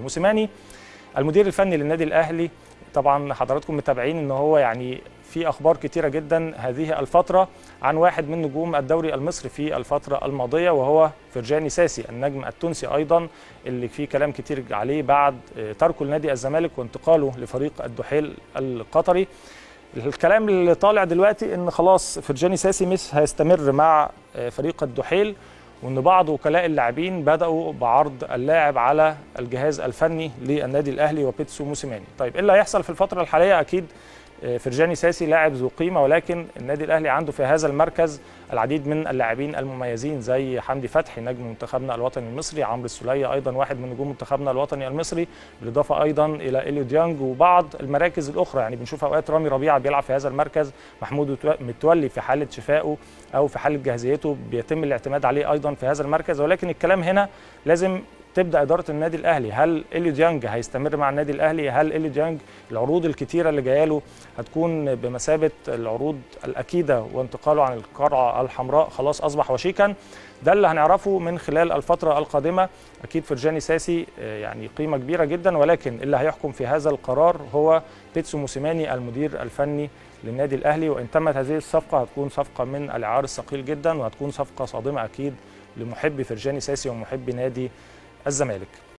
موسيماني المدير الفني للنادي الاهلي طبعا حضراتكم متابعين ان هو يعني في اخبار كتيره جدا هذه الفتره عن واحد من نجوم الدوري المصري في الفتره الماضيه وهو فرجاني ساسي النجم التونسي ايضا اللي فيه كلام كتير عليه بعد تركه لنادي الزمالك وانتقاله لفريق الدحيل القطري الكلام اللي طالع دلوقتي ان خلاص فرجاني ساسي مش هيستمر مع فريق الدحيل وان بعض وكلاء اللاعبين بداوا بعرض اللاعب على الجهاز الفني للنادي الاهلي وبيتسو موسيماني طيب ايه اللي هيحصل في الفتره الحاليه اكيد فرجاني ساسي لاعب ذو قيمه ولكن النادي الاهلي عنده في هذا المركز العديد من اللاعبين المميزين زي حمدي فتحي نجم منتخبنا الوطني المصري عمرو السوليه ايضا واحد من نجوم منتخبنا الوطني المصري بالاضافه ايضا الى اليو ديانج وبعض المراكز الاخرى يعني بنشوف اوقات رامي ربيعه بيلعب في هذا المركز محمود متولي في حاله شفائه او في حاله جاهزيته بيتم الاعتماد عليه ايضا في هذا المركز ولكن الكلام هنا لازم تبدا اداره النادي الاهلي هل اليو ديانج هيستمر مع النادي الاهلي هل اليو ديانج العروض الكتيره اللي جايه له هتكون بمثابه العروض الاكيده وانتقاله عن القرعه الحمراء خلاص اصبح وشيكا ده اللي هنعرفه من خلال الفتره القادمه اكيد فرجاني ساسي يعني قيمه كبيره جدا ولكن اللي هيحكم في هذا القرار هو بيتسو موسيماني المدير الفني للنادي الاهلي وان تمت هذه الصفقه هتكون صفقه من العيار الثقيل جدا وهتكون صفقه صادمه اكيد لمحبي فرجاني ساسي ومحبي نادي الزمالك